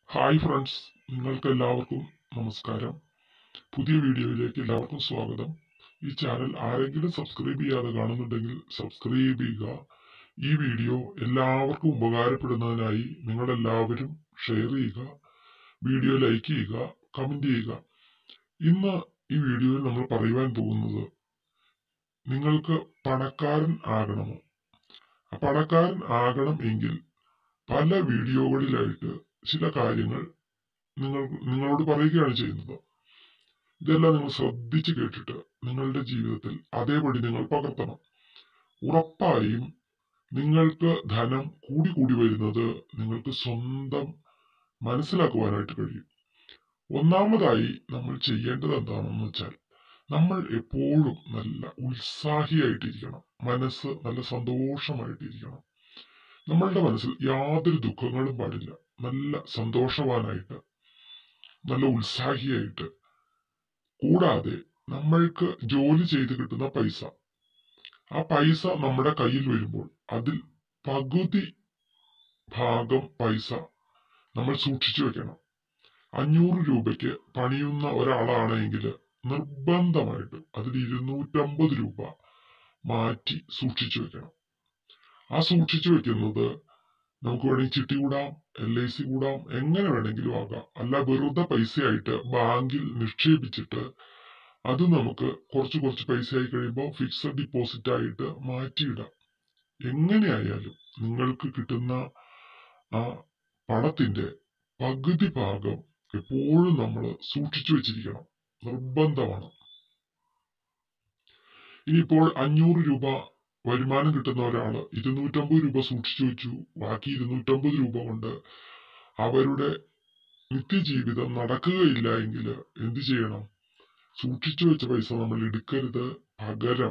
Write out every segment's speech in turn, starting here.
hi friends നിങ്ങൾക്ക് എല്ലാവർക്കും നമസ്കാരം പുതിയ വീഡിയോയിലേക്ക് എല്ലാവർക്കും സ്വാഗതം ഈ ചാനൽ ആരെങ്കിലും സബ്സ്ക്രൈബ് ചെയ്യാതെ കാണുന്നുണ്ടെങ്കിൽ സബ്സ്ക്രൈബ് ചെയ്യുക ഈ വീഡിയോ എല്ലാവർക്കും ഉപകാരപ്പെടുന്നതിനായി നിങ്ങളെല്ലാവരും ഷെയർ ചെയ്യുക വീഡിയോ ലൈക്ക് ചെയ്യുക കമന്റ് ചെയ്യുക ഇന്ന് ഈ വീഡിയോയിൽ നമ്മൾ പറയുവാൻ പോകുന്നത് നിങ്ങൾക്ക് പണക്കാരൻ ആകണമോ ആ പണക്കാരൻ ആകണം എങ്കിൽ പല വീഡിയോകളിലായിട്ട് ചില കാര്യങ്ങൾ നിങ്ങൾ നിങ്ങളോട് പറയുകയാണ് ചെയ്യുന്നത് ഇതെല്ലാം നിങ്ങൾ ശ്രദ്ധിച്ച് കേട്ടിട്ട് നിങ്ങളുടെ ജീവിതത്തിൽ അതേപടി നിങ്ങൾ പകർത്തണം ഉറപ്പായും നിങ്ങൾക്ക് ധനം കൂടി കൂടി വരുന്നത് നിങ്ങൾക്ക് സ്വന്തം മനസ്സിലാക്കുവാനായിട്ട് കഴിയും ഒന്നാമതായി നമ്മൾ ചെയ്യേണ്ടത് എന്താണെന്ന് വെച്ചാൽ നമ്മൾ എപ്പോഴും നല്ല ഉത്സാഹിയായിട്ടിരിക്കണം മനസ്സ് നല്ല സന്തോഷമായിട്ടിരിക്കണം നമ്മളുടെ മനസ്സിൽ യാതൊരു ദുഃഖങ്ങളും പാടില്ല നല്ല സന്തോഷവാനായിട്ട് നല്ല ഉത്സാഹിയായിട്ട് കൂടാതെ നമ്മൾക്ക് ജോലി ചെയ്ത് കിട്ടുന്ന പൈസ ആ പൈസ നമ്മുടെ കയ്യിൽ വരുമ്പോൾ അതിൽ പകുതി ഭാഗം പൈസ നമ്മൾ സൂക്ഷിച്ചു വെക്കണം അഞ്ഞൂറ് രൂപയ്ക്ക് പണിയുന്ന ഒരാളാണെങ്കിൽ നിർബന്ധമായിട്ട് അതിൽ ഇരുന്നൂറ്റമ്പത് രൂപ മാറ്റി സൂക്ഷിച്ചു വെക്കണം ആ സൂക്ഷിച്ചു വെക്കുന്നത് നമുക്ക് വേണമെങ്കിൽ ചിട്ടി കൂടാം എൽ ഐ സി കൂടാം എങ്ങനെ വേണമെങ്കിലും ആകാം അല്ല വെറുതെ പൈസയായിട്ട് ബാങ്കിൽ നിക്ഷേപിച്ചിട്ട് അത് നമുക്ക് കുറച്ച് കുറച്ച് പൈസ ആയി കഴിയുമ്പോൾ ഫിക്സഡ് ഡിപ്പോസിറ്റ് ആയിട്ട് മാറ്റിയിടാം എങ്ങനെയായാലും നിങ്ങൾക്ക് കിട്ടുന്ന ആ പണത്തിന്റെ പകുതി ഭാഗം എപ്പോഴും നമ്മൾ സൂക്ഷിച്ചു വെച്ചിരിക്കണം നിർബന്ധമാണ് ഇനിയിപ്പോൾ അഞ്ഞൂറ് രൂപ വരുമാനം കിട്ടുന്ന ഒരാള് ഇരുന്നൂറ്റമ്പത് രൂപ സൂക്ഷിച്ചു വെച്ചു ബാക്കി ഇരുന്നൂറ്റമ്പത് രൂപ കൊണ്ട് അവരുടെ നിത്യജീവിതം നടക്കുകയില്ല എങ്കിൽ എന്ത് ചെയ്യണം സൂക്ഷിച്ചു വെച്ച പൈസ നമ്മൾ എടുക്കരുത് പകരം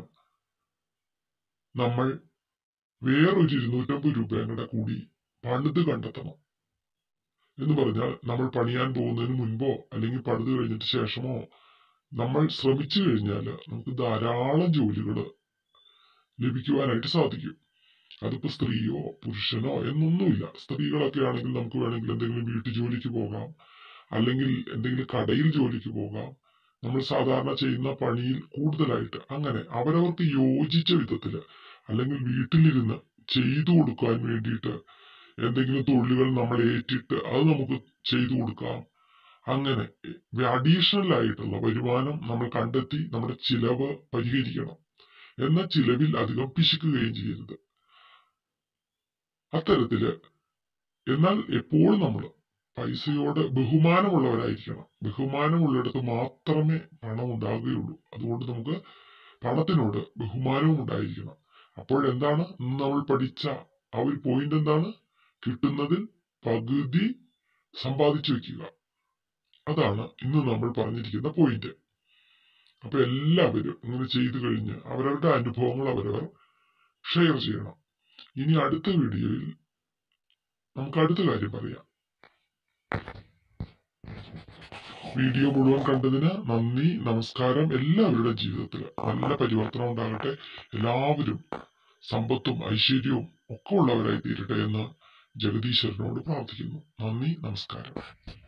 നമ്മൾ വേറൊരു ഇരുന്നൂറ്റമ്പത് രൂപയും കൂടെ കൂടി പണിത് കണ്ടെത്തണം എന്ന് പറഞ്ഞാൽ നമ്മൾ പണിയാൻ പോകുന്നതിന് മുൻപോ അല്ലെങ്കിൽ പണിത് കഴിഞ്ഞിട്ട് ശേഷമോ നമ്മൾ ശ്രമിച്ചു കഴിഞ്ഞാൽ നമുക്ക് ധാരാളം ജോലികൾ ലഭിക്കുവാനായിട്ട് സാധിക്കും അതിപ്പോ സ്ത്രീയോ പുരുഷനോ എന്നൊന്നുമില്ല സ്ത്രീകളൊക്കെ ആണെങ്കിൽ നമുക്ക് വേണമെങ്കിൽ എന്തെങ്കിലും വീട്ടു ജോലിക്ക് പോകാം അല്ലെങ്കിൽ എന്തെങ്കിലും കടയിൽ ജോലിക്ക് പോകാം നമ്മൾ സാധാരണ ചെയ്യുന്ന പണിയിൽ കൂടുതലായിട്ട് അങ്ങനെ അവരവർക്ക് യോജിച്ച വിധത്തില് അല്ലെങ്കിൽ വീട്ടിലിരുന്ന് ചെയ്തു കൊടുക്കാൻ വേണ്ടിയിട്ട് എന്തെങ്കിലും തൊഴിലുകൾ നമ്മൾ ഏറ്റിട്ട് അത് നമുക്ക് ചെയ്തു കൊടുക്കാം അങ്ങനെ അഡീഷണൽ ആയിട്ടുള്ള വരുമാനം നമ്മൾ കണ്ടെത്തി നമ്മുടെ ചിലവ് പരിഹരിക്കണം എന്ന ചിലവിൽ അധികം പിശുക്കുകയും ചെയ്യരുത് അത്തരത്തില് എന്നാൽ എപ്പോഴും നമ്മൾ പൈസയോട് ബഹുമാനമുള്ളവരായിരിക്കണം ബഹുമാനമുള്ളിടത്ത് മാത്രമേ പണം ഉണ്ടാകുകയുള്ളൂ അതുകൊണ്ട് നമുക്ക് പണത്തിനോട് ബഹുമാനവും ഉണ്ടായിരിക്കണം അപ്പോഴെന്താണ് ഇന്ന് നമ്മൾ പഠിച്ച ആ ഒരു പോയിന്റ് എന്താണ് കിട്ടുന്നതിൽ പകുതി സമ്പാദിച്ചു വെക്കുക അതാണ് ഇന്ന് നമ്മൾ പറഞ്ഞിരിക്കുന്ന പോയിന്റ് അപ്പൊ എല്ലാവരും ഇങ്ങനെ ചെയ്തു കഴിഞ്ഞ് അവരവരുടെ അനുഭവങ്ങൾ അവരവർ ഷെയർ ചെയ്യണം ഇനി അടുത്ത വീഡിയോയിൽ നമുക്ക് അടുത്ത കാര്യം പറയാം വീഡിയോ മുഴുവൻ കണ്ടതിന് നന്ദി നമസ്കാരം എല്ലാവരുടെ ജീവിതത്തിൽ നല്ല പരിവർത്തനം ഉണ്ടാകട്ടെ എല്ലാവരും സമ്പത്തും ഐശ്വര്യവും ഒക്കെ ഉള്ളവരായി തീരട്ടെ എന്ന് ജഗദീശ്വരനോട് പ്രാർത്ഥിക്കുന്നു നന്ദി നമസ്കാരം